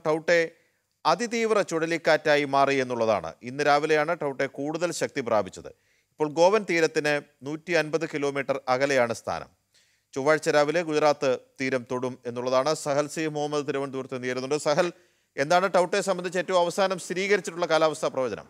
ടൗട്ടെ അതിതീവ്ര ചുഴലിക്കാറ്റായി മാറി എന്നുള്ളതാണ് ഇന്ന് രാവിലെയാണ് ടൗട്ടെ കൂടുതൽ ശക്തി പ്രാപിച്ചത് ഇപ്പോൾ ഗോവൻ തീരത്തിന് നൂറ്റി അൻപത് കിലോമീറ്റർ അകലെയാണ് സ്ഥാനം ചൊവ്വാഴ്ച രാവിലെ ഗുജറാത്ത് തീരം തൊടും എന്നുള്ളതാണ് സഹൽ സി മുഹമ്മദ് തിരുവനന്തപുരത്ത് നേരിടുന്നുണ്ട് സഹൽ എന്താണ് ടൗട്ടെ സംബന്ധിച്ച് ഏറ്റവും അവസാനം സ്ഥിരീകരിച്ചിട്ടുള്ള കാലാവസ്ഥാ പ്രവചനം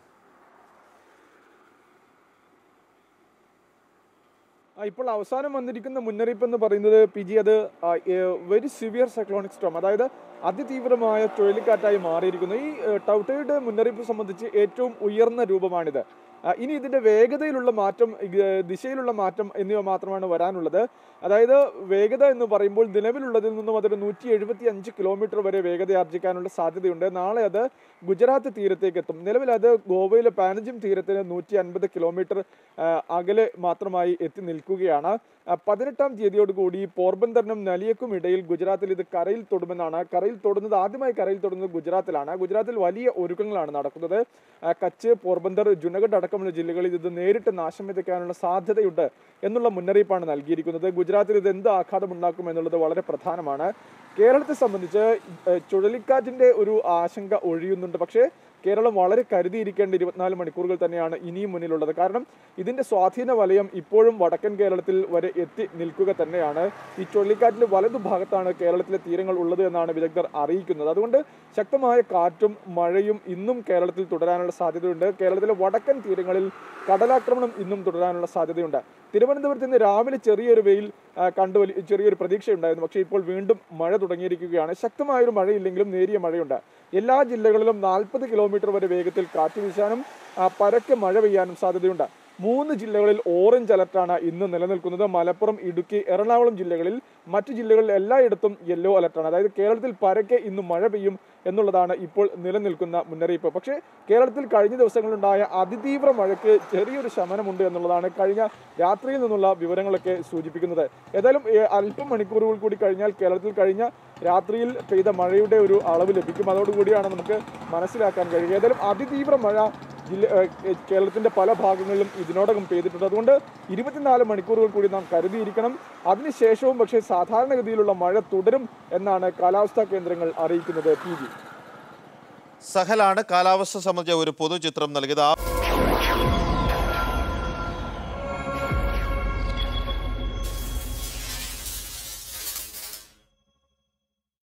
ആ, ഇപ്പോൾ അവസാനം വന്നിരിക്കുന്ന മുന്നറിയിപ്പ് എന്ന് പറയുന്നത് പി ജി അത് വെരി സിവിയർ സൈക്ലോണിക് സ്റ്റോം അതായത് അതിതീവ്രമായ ചുഴലിക്കാറ്റായി മാറിയിരിക്കുന്നു ഈ ഏ, ടൗട്ടയുടെ മുന്നറിയിപ്പ് സംബന്ധിച്ച് ഏറ്റവും ഉയർന്ന രൂപമാണിത് ആ, ഇനി ഇതിന്റെ വേഗതയിലുള്ള മാറ്റം ഇത് ദിശയിലുള്ള മാറ്റം എന്നിവ മാത്രമാണ് വരാനുള്ളത് അതായത് വേഗത എന്ന് പറയുമ്പോൾ നിലവിലുള്ളതിൽ നിന്നും അതൊരു നൂറ്റി എഴുപത്തി അഞ്ച് കിലോമീറ്റർ വരെ വേഗത ആർജിക്കാനുള്ള സാധ്യതയുണ്ട് നാളെ അത് ഗുജറാത്ത് തീരത്തേക്ക് എത്തും നിലവിൽ അത് ഗോവയിലെ പാനജിം തീരത്തിന് നൂറ്റി അൻപത് കിലോമീറ്റർ ആ, അകലെ മാത്രമായി എത്തി നിൽക്കുകയാണ് ആ, പതിനെട്ടാം തീയതിയോടുകൂടി പോർബന്തറിനും നലിയക്കും ഇടയിൽ ഗുജറാത്തിൽ ഇത് കരയിൽ തൊടുമെന്നാണ് കരയിൽ തൊടുന്നത് ആദ്യമായി കരയിൽ തൊടുന്നത് ഗുജറാത്തിലാണ് ഗുജറാത്തിൽ വലിയ ഒരുക്കങ്ങളാണ് നടക്കുന്നത് ആ, കച്ച് പോർബന്തർ ജുനഗഡ് അടക്കമുള്ള ജില്ലകളിൽ ഇത് നേരിട്ട് നാശം വിതയ്ക്കാനുള്ള സാധ്യതയുണ്ട് എന്നുള്ള മുന്നറിയിപ്പാണ് നൽകിയിരിക്കുന്നത് ഗുജറാത്തിൽ ഇത് എന്ത് ആഘാതം ഉണ്ടാക്കും എന്നുള്ളത് വളരെ പ്രധാനമാണ് കേരളത്തെ സംബന്ധിച്ച് ഏഹ്, ചുഴലിക്കാറ്റിന്റെ ഒരു ആശങ്ക ഒഴിയുന്നുണ്ട് പക്ഷേ കേരളം വളരെ കരുതിയിരിക്കേണ്ട ഇരുപത്തിനാല് മണിക്കൂറുകൾ തന്നെയാണ് ഇനിയും മുന്നിലുള്ളത് കാരണം ഇതിന്റെ സ്വാധീന വലയം ഇപ്പോഴും വടക്കൻ കേരളത്തിൽ വരെ എത്തി നിൽക്കുക തന്നെയാണ് ഈ ചുഴലിക്കാറ്റിന്റെ വലതുഭാഗത്താണ് കേരളത്തിലെ തീരങ്ങൾ ഉള്ളത് എന്നാണ് വിദഗ്ധർ അറിയിക്കുന്നത് അതുകൊണ്ട് ശക്തമായ കാറ്റും മഴയും ഇന്നും കേരളത്തിൽ തുടരാനുള്ള സാധ്യതയുണ്ട് കേരളത്തിലെ വടക്കൻ തീരങ്ങളിൽ കടലാക്രമണം ഇന്നും തുടരാനുള്ള സാധ്യതയുണ്ട് തിരുവനന്തപുരത്ത് ഇന്ന് രാവിലെ ചെറിയൊരു വെയിൽ ആ, കണ്ടു വലി- ചെറിയൊരു പ്രതീക്ഷയുണ്ടായിരുന്നു പക്ഷേ ഇപ്പോൾ വീണ്ടും മഴ തുടങ്ങിയിരിക്കുകയാണ് ശക്തമായൊരു മഴയില്ലെങ്കിലും നേരിയ മഴയുണ്ട് എല്ലാ ജില്ലകളിലും നാൽപ്പത് കിലോമീറ്റർ വരെ വേഗത്തിൽ കാറ്റ് വീശാനും ആ, പരക്കെ മഴ പെയ്യാനും സാധ്യതയുണ്ട് മൂന്ന് ജില്ലകളിൽ ഓറഞ്ച് അലർട്ടാണ് ഇന്ന് നിലനിൽക്കുന്നത് മലപ്പുറം ഇടുക്കി എറണാകുളം ജില്ലകളിൽ മറ്റു ജില്ലകളിൽ എല്ലായിടത്തും യെല്ലോ അലർട്ടാണ് അതായത് കേരളത്തിൽ പരക്കെ ഇന്ന് മഴ പെയ്യും എന്നുള്ളതാണ് ഇപ്പോൾ നിലനിൽക്കുന്ന മുന്നറിയിപ്പ് പക്ഷേ കേരളത്തിൽ കഴിഞ്ഞ ദിവസങ്ങളിലുണ്ടായ അതിതീവ്ര മഴയ്ക്ക് ചെറിയൊരു ശമനമുണ്ട് എന്നുള്ളതാണ് കഴിഞ്ഞ രാത്രിയിൽ നിന്നുള്ള വിവരങ്ങളൊക്കെ സൂചിപ്പിക്കുന്നത് ഏതായാലും ഏ, അല്പം മണിക്കൂറുകൾ കൂടി കഴിഞ്ഞാൽ കേരളത്തിൽ കഴിഞ്ഞ രാത്രിയിൽ പെയ്ത മഴയുടെ ഒരു അളവ് ലഭിക്കും അതോടുകൂടിയാണ് നമുക്ക് മനസ്സിലാക്കാൻ കഴിയുക ഏതായാലും അതിതീവ്ര മഴ ജില്ല ഏ, കേരളത്തിന്റെ പല ഭാഗങ്ങളിലും ഇതിനോടകം പെയ്തിട്ടുണ്ട് അതുകൊണ്ട് ഇരുപത്തിനാല് മണിക്കൂറുകൾ കൂടി നാം കരുതിയിരിക്കണം അതിനുശേഷവും പക്ഷേ സാധാരണഗതിയിലുള്ള മഴ തുടരും എന്നാണ് കാലാവസ്ഥാ കേന്ദ്രങ്ങൾ അറിയിക്കുന്നത് പി ജി സഹലാണ് കാലാവസ്ഥ സംബന്ധിച്ച ഒരു പൊതുചിത്രം നൽകിയത് ആ